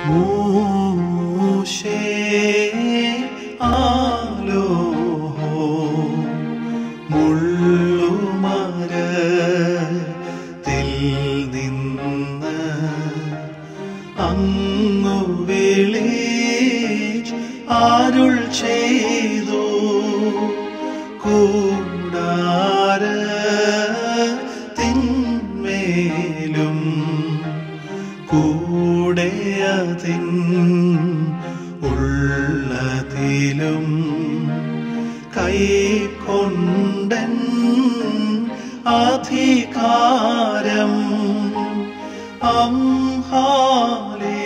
മൂശേ ആലോ മുള്ളുമരത്തിൽ നിന്ന് അങ്ങു വിളിച്ച് അരുൾ ചെയ്തു കൂടാര തിന്മേലും കൂടെയതിൻ ഉള്ളതിലും കൈക്കൊണ്ടൻ അധികാരം അംഹാലേ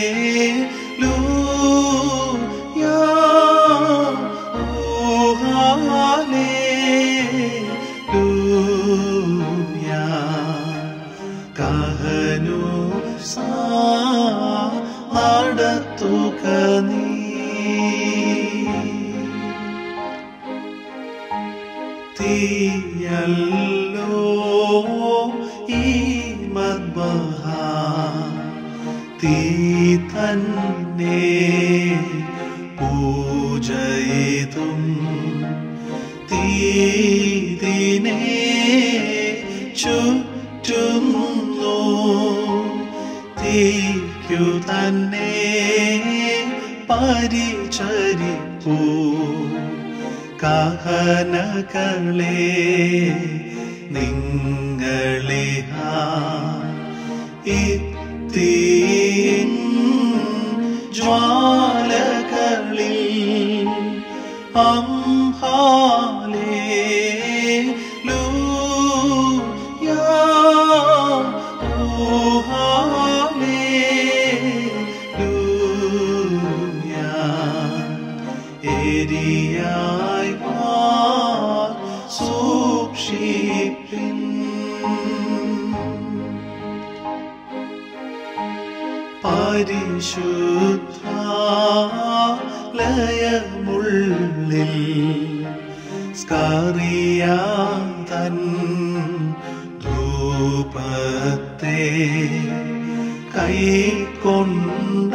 കഹനു സാ നടത്തുക നീ തീയല്ലോ ഈ മദ്ബഹ തീ തന്നെ പൂജയിതും തീതിനെ ചുറ്റുന്നു തീക്കു തന്നെ പരിചരിപ്പൂ കഹനകളെ നിങ്ങളിഹ ഇത്തീൻ ജ്വാലകളിൽ അംഹാലേ ലൂയാ ലൂയാ എരിയായി മാർ സൂക്ഷിപ്പിൻ പരിശുദ്ധാലയമുള്ളിൽ സ്കറിയാതൻ ധൂപത്തെ കൈക്കൊണ്ട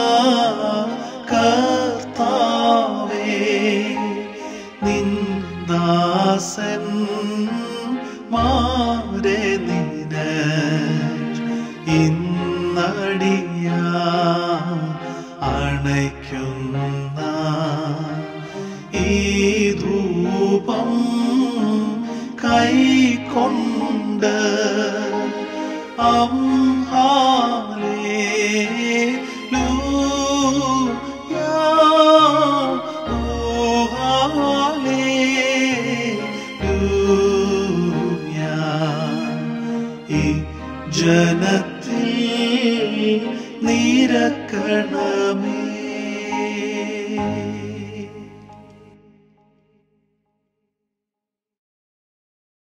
കർത്താവേ നിന്ദാസൻ മാരെ നിന ഇന്നടിയ അണയ്ക്കുന്ന ഈ ധൂപം കൈകൊണ്ട് അംഹാലേ ഈ ജനത്തിൽ നിരക്കണമേ